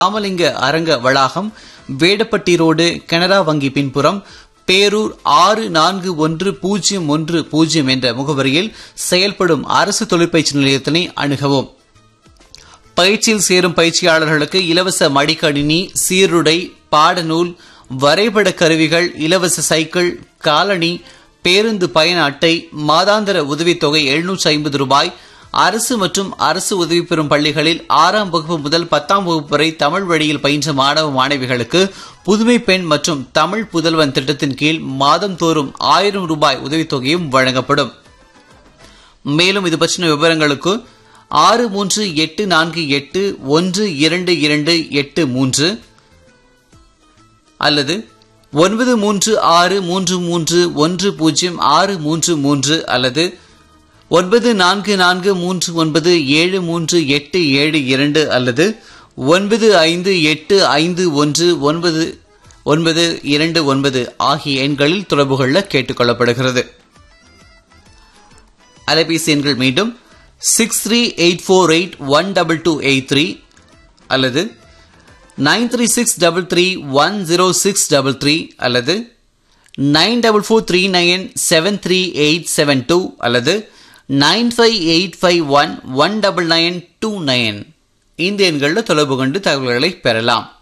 ராமலிங்க அரங்க வளாகம் வேடப்பட்டி ரோடு கனரா வங்கி பின்புறம் பேரூர் ஆறு நான்கு ஒன்று பூஜ்ஜியம் ஒன்று பூஜ்ஜியம் என்ற முகவரியில் செயல்படும் அரசு தொழிற்பயிற்சி நிலையத்தினை அணுகவும் பயிற்சியில் சேரும் பயிற்சியாளர்களுக்கு இலவச மடிக்கணினி சீருடை பாடநூல் வரைபட கருவிகள் இலவச சைக்கிள் காலணி பேருந்து பயண அட்டை மாதாந்திர உதவித்தொகை எழுநூற்று ஐம்பது ரூபாய் அரசு மற்றும் அரசு உதவி பெறும் பள்ளிகளில் ஆறாம் வகுப்பு முதல் பத்தாம் வகுப்பு வரை தமிழ் வழியில் பயின்ற மாணவ மாணவிகளுக்கு புதுமை பெண் மற்றும் தமிழ் புதல்வன் திட்டத்தின் கீழ் மாதந்தோறும் ஆயிரம் ரூபாய் உதவித்தொகையும் வழங்கப்படும் மேலும் இது பற்றின விவரங்களுக்கு ஆறு மூன்று எட்டு நான்கு எட்டு ஒன்று இரண்டு இரண்டு எட்டு மூன்று அல்லது ஒன்பது மூன்று ஆறு மூன்று மூன்று ஒன்று பூஜ்ஜியம் ஆறு மூன்று மூன்று அல்லது ஒன்பது நான்கு நான்கு மூன்று ஒன்பது ஏழு மூன்று எட்டு ஏழு இரண்டு அல்லது ஒன்பது ஐந்து எட்டு ஐந்து ஒன்று ஒன்பது ஒன்பது இரண்டு ஒன்பது ஆகிய எண்களில் தொடர்பு கொள்ள கேட்டுக்கொள்ளப்படுகிறது அலைபேசி எண்கள் மீண்டும் six three eight four eight one double two eight three அல்லது nine three six double three one zero six double three அல்லது nine double four three nine seven three eight seven two அல்லது nine five eight five one one double nine two nine இந்த எண்களில் தொடர்பு கொண்டு தகவல்களை பெறலாம்